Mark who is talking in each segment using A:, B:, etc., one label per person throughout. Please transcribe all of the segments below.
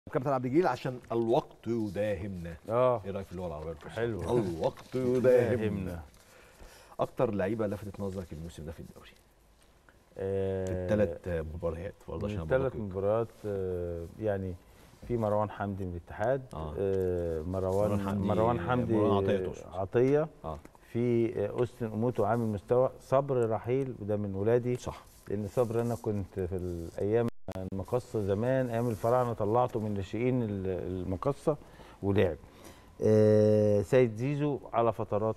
A: كابتن عبد الجليل عشان الوقت يداهمنا
B: اه
A: ايه رايك في اللغه العربيه الفصحى
B: حلو.
A: الوقت يداهمنا
B: فهمنا
A: اكتر لعيبه لفتت نظرك الموسم ده في الدوري
B: آه
A: في الثلاث مباريات برضه عشان
B: الثلاث
A: أبقى دقيق.
B: مباريات آه يعني في مروان حمدي من الاتحاد
A: آه.
B: آه مروان
A: مروان حمدي-
B: مروان حمدي
A: مروان عطية تقصد.
B: عطيه
A: اه
B: في آه، اوستن اموتو عامل مستوى صبر رحيل وده من ولادي
A: صح
B: لان صبر انا كنت في الايام المقصه زمان ايام الفراعنه طلعته من ناشئين ال- المقصه ولعب آه سيد زيزو على فترات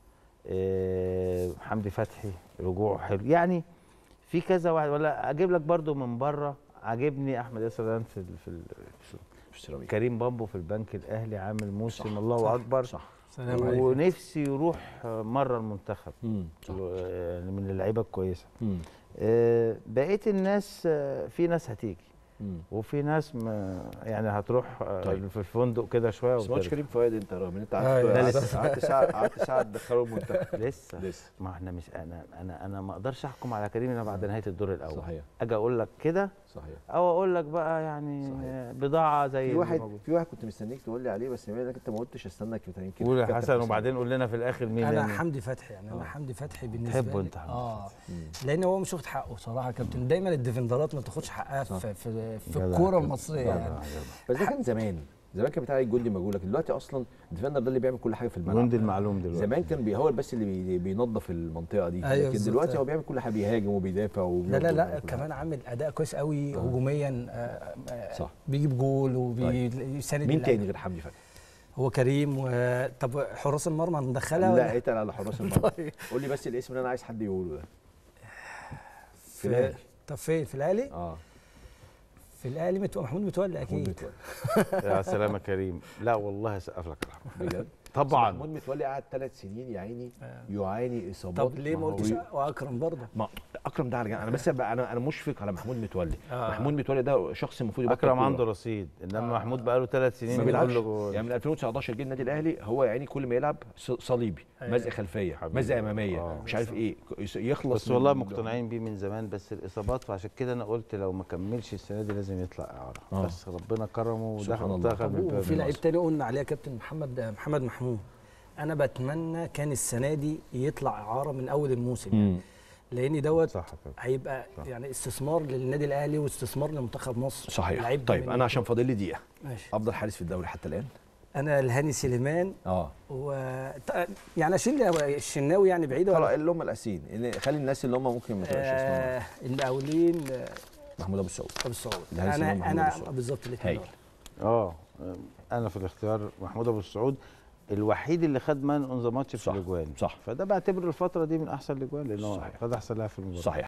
B: آه حمدي فتحي رجوعه حلو يعني في كذا واحد ولا اجيب لك برضو من بره عاجبني احمد ياسر ريان في ال- في, ال- في
A: في السيراميكا
B: كريم بامبو في البنك الاهلي عامل موسم
A: صح،
B: الله
C: صح،
B: اكبر
A: صح
C: سلام عليكم
B: ونفسي يروح مره المنتخب
A: امم صح
B: يعني من اللعيبه الكويسه
A: امم
B: آه، بقيه الناس آه، في ناس هتيجي
A: امم
B: وفي ناس ما يعني هتروح آه،
A: طيب.
B: في الفندق كده شويه
A: بس ماتش
B: وترجع.
A: كريم فؤاد انت رغم ان انت
C: أيوة.
A: قعدت
B: ده
A: قعدت- قعدت ساعه قعدت ساعه تدخله المنتخب
B: لسه
A: لسه
B: ما احنا مش انا انا انا ما اقدرش احكم على كريم الا بعد نهايه الدور الاول
A: صحيح
B: اجي اقول لك كده
A: صحيح
B: او اقول لك بقى يعني
A: صحيح.
B: بضاعه زي
A: في
B: اللي
A: واحد
B: موجود.
A: في واحد كنت مستنيك تقول لي عليه بس بما انك انت ما قلتش استناك يمكن
B: قول يا
A: كابتن
B: حسن وبعدين قول لنا في الاخر مين
C: انا
B: يعني.
C: حمدي فتحي يعني انا
A: آه.
C: حمدي فتحي بالنسبه
B: تحبه
C: لي
B: أنت حمدي
C: اه
A: مم.
C: لان هو مش واخد حقه بصراحه يا كابتن دايما الديفندرات ما تاخدش حقها
A: صح.
C: في في, في
B: جدع
C: الكوره
B: كده.
C: المصريه
B: جدع،
C: يعني
B: جدع.
A: بس ده كان زمان زمان كان بتاع الجندي مجهول لكن دلوقتي اصلا الديفندر ده اللي بيعمل كل حاجه في الملعب
B: جندي المعلوم دلوقتي
A: زمان كان بي هو بس اللي بي بينظف المنطقه دي
C: أيوة
A: لكن
C: بالظبط.
A: دلوقتي هو بيعمل كل حاجه بيهاجم وبيدافع
C: لا
A: وبيرد
C: لا لا
A: وبيعمل كل
C: كمان
A: حاجة.
C: عامل اداء كويس قوي هجوميا آه، آه،
A: صح.
C: بيجيب جول وبيساند
A: مين
C: اللعيبة.
A: تاني غير حمدي فتحي؟
C: هو كريم و... طب حراس المرمى هندخلها
A: لا
C: ولا
A: اتقل على حراس المرمى
C: طيب.
A: قول لي بس الاسم اللي انا عايز حد يقوله ده
C: في
A: الأهلي.
C: طب فين في الاهلي
A: اه
C: في الاهلي متو... محمود متولي
A: محمود
C: اكيد
A: متولي
B: يا سلامة كريم لا والله اسقف لك الرحمه
A: بجد
B: طبعا
A: محمود متولي قعد ثلاث سنين يا عيني
C: آه.
A: يعاني اصابات
C: طب ليه ما
A: هو-
C: قلتش واكرم برضه
A: ما اكرم ده على جنب انا بس بقى انا انا مشفق على محمود متولي
C: آه.
A: محمود متولي ده شخص المفروض يبطل
B: اكرم
A: كورة.
B: عنده رصيد انما محمود بقى له ثلاث سنين
A: ما
B: بنقول
A: بيلعبش
B: له
A: يعني من 2019 جه النادي الاهلي هو يعني كل ما يلعب ص- صليبي
C: أيوة.
A: مزق خلفيه
B: حبيبي.
A: مزق اماميه
B: آه.
A: مش عارف ايه ك- يخلص
B: بس
A: من-
B: والله مقتنعين بيه من زمان بس الاصابات فعشان كده انا قلت لو ما كملش السنه دي لازم يطلع اعاره
A: آه.
B: بس ربنا كرمه
A: سبحان
B: ودخل
A: الله.
B: دخل
C: طب
B: من الباب
C: وفي لعيب
B: المصري.
C: تاني قلنا عليه يا كابتن محمد محمد محمود انا بتمنى كان السنه دي يطلع اعاره من اول الموسم
A: مم.
C: لان دوت
B: صح كده
C: هيبقى
B: صح.
C: يعني استثمار للنادي الاهلي واستثمار لمنتخب مصر
A: صحيح
C: لعيب
A: طيب
C: من-
A: انا عشان فاضل لي دقيقه
C: ماشي
A: افضل حارس في الدوري حتى الان
C: انا الهاني سليمان
A: اه
C: و ط- يعني اشيل الشناوي يعني بعيده
A: خلاص
C: ولا
A: اللي هم الاساسيين اللي- خلي الناس اللي هم ممكن ما تبقاش اسمهم
C: آه المقاولين آه،
A: محمود ابو السعود
C: ابو السعود
A: الهاني سليمان
C: انا
A: محمود أبو
C: انا
A: السعود.
C: بالظبط الاثنين
A: هايل.
C: دول
B: اه انا في الاختيار محمود ابو السعود الوحيد اللي خد مان اون ذا ماتش في
A: صح.
B: الاجوان
A: صح
B: فده بعتبره الفتره دي من احسن الاجوان لانه
A: صحيح.
B: خد احسن لاعب في المباراه
A: صحيح